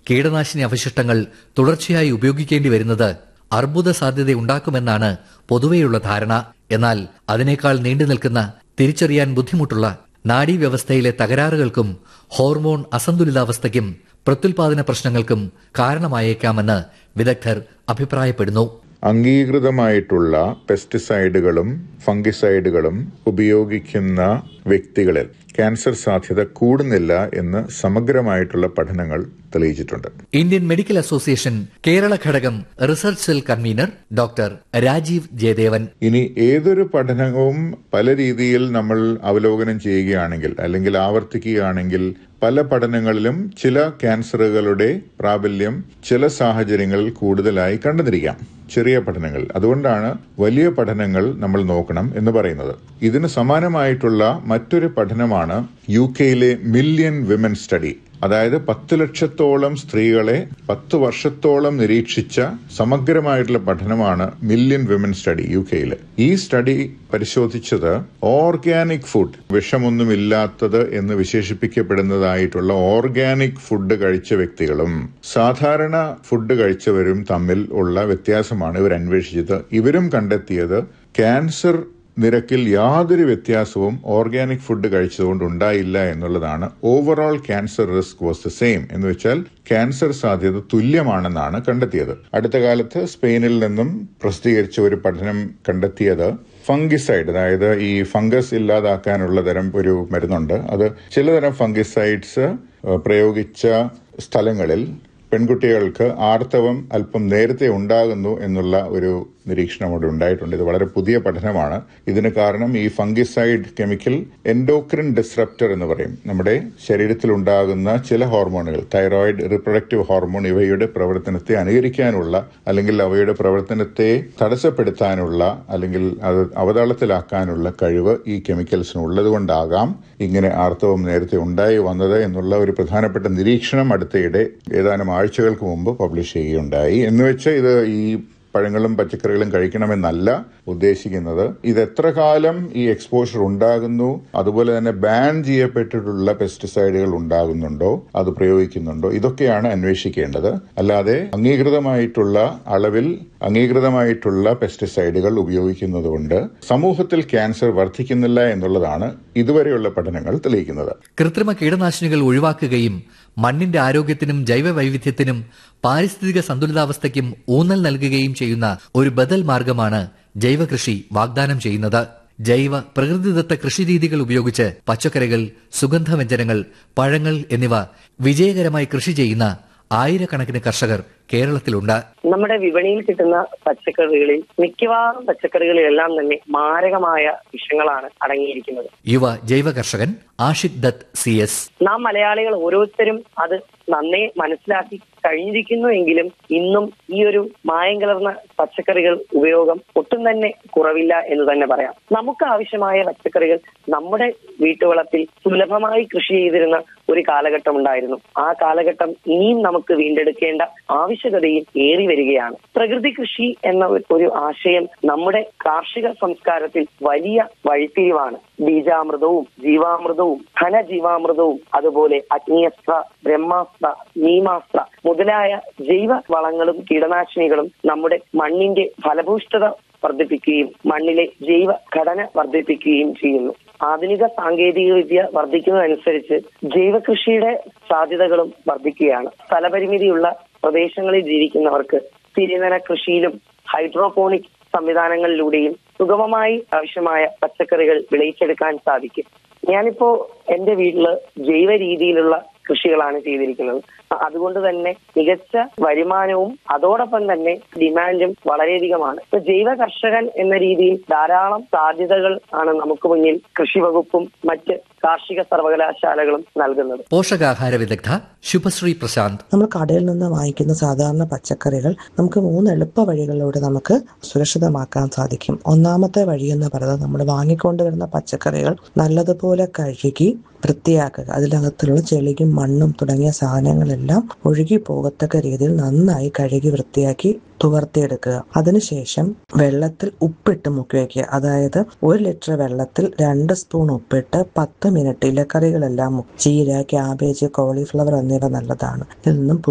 കീടനാശിനി അവശിഷ്ടങ്ങൾ തുടർച്ചയായി ഉപയോഗിക്കേണ്ടി വരുന്നത് അർബുദ സാധ്യതയുണ്ടാക്കുമെന്നാണ് പൊതുവെയുള്ള ധാരണ എന്നാൽ അതിനേക്കാൾ നീണ്ടു നിൽക്കുന്ന തിരിച്ചറിയാൻ ബുദ്ധിമുട്ടുള്ള നാഡീവ്യവസ്ഥയിലെ തകരാറുകൾക്കും ഹോർമോൺ അസന്തുലിതാവസ്ഥയ്ക്കും പ്രത്യുൽപാദന പ്രശ്നങ്ങൾക്കും കാരണമായേക്കാമെന്ന് വിദഗ്ധർ അഭിപ്രായപ്പെടുന്നു അംഗീകൃതമായിട്ടുള്ള പെസ്റ്റിസൈഡുകളും ഫംഗിസൈഡുകളും ഉപയോഗിക്കുന്ന വ്യക്തികളിൽ ക്യാൻസർ സാധ്യത കൂടുന്നില്ല എന്ന് സമഗ്രമായിട്ടുള്ള പഠനങ്ങൾ തെളിയിച്ചിട്ടുണ്ട് ഇന്ത്യൻ മെഡിക്കൽ അസോസിയേഷൻ കേരള ഘടകം research cell convenor doctor Rajeev Jayadevan ഇനി ഏതൊരു പഠനവും പല രീതിയിൽ നമ്മൾ അവലോകനം ചെയ്യുകയാണെങ്കിൽ അല്ലെങ്കിൽ ആവർത്തിക്കുകയാണെങ്കിൽ പല പഠനങ്ങളിലും ചില ക്യാൻസറുകളുടെ പ്രാബല്യം ചില സാഹചര്യങ്ങളിൽ കൂടുതലായി കണ്ടെന്നിരിക്കാം ചെറിയ പഠനങ്ങൾ അതുകൊണ്ടാണ് വലിയ പഠനങ്ങൾ നമ്മൾ നോക്കണം എന്ന് പറയുന്നത് ഇതിന് സമാനമായിട്ടുള്ള മറ്റൊരു പഠനമാണ് യു കെയിലെ മില്യൺ വിമൻ സ്റ്റഡി അതായത് പത്ത് ലക്ഷത്തോളം സ്ത്രീകളെ പത്ത് വർഷത്തോളം നിരീക്ഷിച്ച സമഗ്രമായിട്ടുള്ള പഠനമാണ് മില്യൺ വിമൻ സ്റ്റഡി യു കെയിൽ ഈ സ്റ്റഡി പരിശോധിച്ചത് ഓർഗാനിക് ഫുഡ് വിഷമൊന്നുമില്ലാത്തത് എന്ന് വിശേഷിപ്പിക്കപ്പെടുന്നതായിട്ടുള്ള ഓർഗാനിക് ഫുഡ് കഴിച്ച വ്യക്തികളും സാധാരണ ഫുഡ് കഴിച്ചവരും തമ്മിൽ ഉള്ള വ്യത്യാസമാണ് ഇവർ അന്വേഷിച്ചത് ഇവരും കണ്ടെത്തിയത് ക്യാൻസർ നിരക്കിൽ യാതൊരു വ്യത്യാസവും ഓർഗാനിക് ഫുഡ് കഴിച്ചതുകൊണ്ട് ഉണ്ടായില്ല എന്നുള്ളതാണ് overall cancer risk was the same എന്ന് വെച്ചാൽ ക്യാൻസർ സാധ്യത തുല്യമാണെന്നാണ് കണ്ടെത്തിയത് അടുത്ത കാലത്ത് സ്പെയിനിൽ നിന്നും പ്രസിദ്ധീകരിച്ച ഒരു പഠനം കണ്ടെത്തിയത് ഫംഗിസൈഡ് അതായത് ഈ ഫംഗസ് ഇല്ലാതാക്കാനുള്ള തരം ഒരു മരുന്നുണ്ട് അത് ചിലതരം ഫംഗിസൈഡ്സ് പ്രയോഗിച്ച സ്ഥലങ്ങളിൽ പെൺകുട്ടികൾക്ക് ആർത്തവം അല്പം നേരത്തെ ഉണ്ടാകുന്നു എന്നുള്ള ഒരു നിരീക്ഷണം അവിടെ ഉണ്ടായിട്ടുണ്ട് ഇത് വളരെ പുതിയ പഠനമാണ് ഇതിന് കാരണം ഈ ഫംഗിസൈഡ് കെമിക്കൽ എൻഡോക്രിൻ ഡിസ്റപ്റ്റർ എന്ന് പറയും നമ്മുടെ ശരീരത്തിൽ ഉണ്ടാകുന്ന ചില ഹോർമോണുകൾ തൈറോയിഡ് റിപ്രൊഡക്റ്റീവ് ഹോർമോൺ ഇവയുടെ പ്രവർത്തനത്തെ അനുകരിക്കാനുള്ള അല്ലെങ്കിൽ അവയുടെ പ്രവർത്തനത്തെ തടസ്സപ്പെടുത്താനുള്ള അല്ലെങ്കിൽ അത് അവതാളത്തിലാക്കാനുള്ള കഴിവ് ഈ കെമിക്കൽസിന് ഉള്ളതുകൊണ്ടാകാം ഇങ്ങനെ ആർത്തവം നേരത്തെ ഉണ്ടായി വന്നത് എന്നുള്ള ഒരു പ്രധാനപ്പെട്ട നിരീക്ഷണം അടുത്തയിടെ ഏതാനും ആഴ്ചകൾക്ക് മുമ്പ് പബ്ലിഷ് ചെയ്യുകയുണ്ടായി എന്നുവെച്ച് ഇത് ഈ പഴങ്ങളും പച്ചക്കറികളും കഴിക്കണമെന്നല്ല ഉദ്ദേശിക്കുന്നത് ഇത് എത്ര കാലം ഈ എക്സ്പോഷർ ഉണ്ടാകുന്നു അതുപോലെ തന്നെ ബാൻ ചെയ്യപ്പെട്ടിട്ടുള്ള പെസ്റ്റിസൈഡുകൾ ഉണ്ടാകുന്നുണ്ടോ അത് പ്രയോഗിക്കുന്നുണ്ടോ ഇതൊക്കെയാണ് അന്വേഷിക്കേണ്ടത് അല്ലാതെ അംഗീകൃതമായിട്ടുള്ള അളവിൽ അംഗീകൃതമായിട്ടുള്ള പെസ്റ്റിസൈഡുകൾ ഉപയോഗിക്കുന്നത് കൊണ്ട് സമൂഹത്തിൽ ക്യാൻസർ വർദ്ധിക്കുന്നില്ല എന്നുള്ളതാണ് ഇതുവരെയുള്ള പഠനങ്ങൾ തെളിയിക്കുന്നത് കൃത്രിമ കീടനാശിനികൾ ഒഴിവാക്കുകയും മണ്ണിന്റെ ആരോഗ്യത്തിനും ജൈവ വൈവിധ്യത്തിനും പാരിസ്ഥിതിക സന്തുലിതാവസ്ഥയ്ക്കും ഊന്നൽ നൽകുകയും ചെയ്യുന്ന ഒരു ബദൽ മാർഗമാണ് ജൈവകൃഷി വാഗ്ദാനം ചെയ്യുന്നത് ജൈവ പ്രകൃതിദത്ത കൃഷിരീതികൾ ഉപയോഗിച്ച് പച്ചക്കറികൾ സുഗന്ധവ്യഞ്ജനങ്ങൾ പഴങ്ങൾ എന്നിവ വിജയകരമായി കൃഷി ചെയ്യുന്ന ആയിരക്കണക്കിന് കർഷകർ കേരളത്തിലുണ്ട് നമ്മുടെ വിപണിയിൽ കിട്ടുന്ന പച്ചക്കറികളിൽ മിക്കവാറും പച്ചക്കറികളിലെല്ലാം തന്നെ മാരകമായ വിഷങ്ങളാണ് അടങ്ങിയിരിക്കുന്നത് യുവ ജൈവ കർഷകൻ ആഷിഖ് ദത്ത് സി എസ് നാം മലയാളികൾ ഓരോരുത്തരും അത് നന്നേ മനസ്സിലാക്കി കഴിഞ്ഞിരിക്കുന്നു എങ്കിലും ഇന്നും ഈ ഒരു മായം കലർന്ന പച്ചക്കറികൾ ഉപയോഗം ഒട്ടും തന്നെ കുറവില്ല എന്ന് തന്നെ പറയാം നമുക്ക് ആവശ്യമായ പച്ചക്കറികൾ നമ്മുടെ വീട്ടുവളപ്പിൽ സുലഭമായി കൃഷി ചെയ്തിരുന്ന ഒരു കാലഘട്ടം ഉണ്ടായിരുന്നു ആ കാലഘട്ടം ഇനിയും നമുക്ക് വീണ്ടെടുക്കേണ്ട ആവശ്യകതയും ഏറി വരികയാണ് പ്രകൃതി കൃഷി എന്ന ഒരു ആശയം നമ്മുടെ കാർഷിക സംസ്കാരത്തിൽ വലിയ വഴിത്തിരിവാണ് ബീജാമൃതവും ജീവാമൃതവും ധനജീവാമൃതവും അതുപോലെ അഗ്നിയസ്ത്ര ബ്രഹ്മാസ്ത്ര നീമാസ്ത്ര മുതലായ ജൈവ വളങ്ങളും കീടനാശിനികളും നമ്മുടെ മണ്ണിന്റെ ഫലഭൂഷ്ഠത വർദ്ധിപ്പിക്കുകയും മണ്ണിലെ ജൈവ ഘടന വർദ്ധിപ്പിക്കുകയും ചെയ്യുന്നു ആധുനിക സാങ്കേതിക വിദ്യ വർദ്ധിക്കുന്നതനുസരിച്ച് ജൈവകൃഷിയുടെ സാധ്യതകളും വർദ്ധിക്കുകയാണ് സ്ഥലപരിമിതിയുള്ള പ്രദേശങ്ങളിൽ ജീവിക്കുന്നവർക്ക് തിരിനന കൃഷിയിലും ഹൈഡ്രോപോണിക് സംവിധാനങ്ങളിലൂടെയും സുഗമമായി ആവശ്യമായ പച്ചക്കറികൾ വിളയിച്ചെടുക്കാൻ സാധിക്കും ഞാനിപ്പോ എന്റെ വീട്ടില് ജൈവ രീതിയിലുള്ള കൃഷികളാണ് ചെയ്തിരിക്കുന്നത് അതുകൊണ്ട് തന്നെ മികച്ച വരുമാനവും അതോടൊപ്പം തന്നെ ഡിമാൻഡും വളരെയധികമാണ് ഇപ്പൊ ജൈവ കർഷകൻ എന്ന രീതിയിൽ ധാരാളം സാധ്യതകൾ ആണ് നമുക്ക് മുന്നിൽ കൃഷി വകുപ്പും മറ്റ് കാർഷിക സർവകലാശാലകളും നൽകുന്നത് പോഷകാഹാര വിദഗ്ധ ശുഭശ്രീ പ്രശാന്ത് നമ്മൾ കടയിൽ നിന്ന് വാങ്ങിക്കുന്ന സാധാരണ പച്ചക്കറികൾ നമുക്ക് മൂന്ന് എളുപ്പ വഴികളിലൂടെ നമുക്ക് സുരക്ഷിതമാക്കാൻ സാധിക്കും ഒന്നാമത്തെ വഴി എന്ന് പറയുന്നത് നമ്മൾ വാങ്ങിക്കൊണ്ടുവരുന്ന പച്ചക്കറികൾ നല്ലതുപോലെ കഴുകി വൃത്തിയാക്കുക അതിനകത്തുള്ള ചെളിയും മണ്ണും തുടങ്ങിയ സാധനങ്ങളെല്ലാം ഒഴുകി പോകത്തക്ക രീതിയിൽ നന്നായി കഴുകി വൃത്തിയാക്കി തുവർത്തിയെടുക്കുക അതിനുശേഷം വെള്ളത്തിൽ ഉപ്പിട്ട് മുക്കി വയ്ക്കുക അതായത് ഒരു ലിറ്റർ വെള്ളത്തിൽ രണ്ട് സ്പൂൺ ഉപ്പിട്ട് പത്ത് മിനിറ്റ് ഇലക്കറികളെല്ലാം ചീര ക്യാബേജ് കോളിഫ്ലവർ എന്നിവ നല്ലതാണ് ഇതിൽ നിന്നും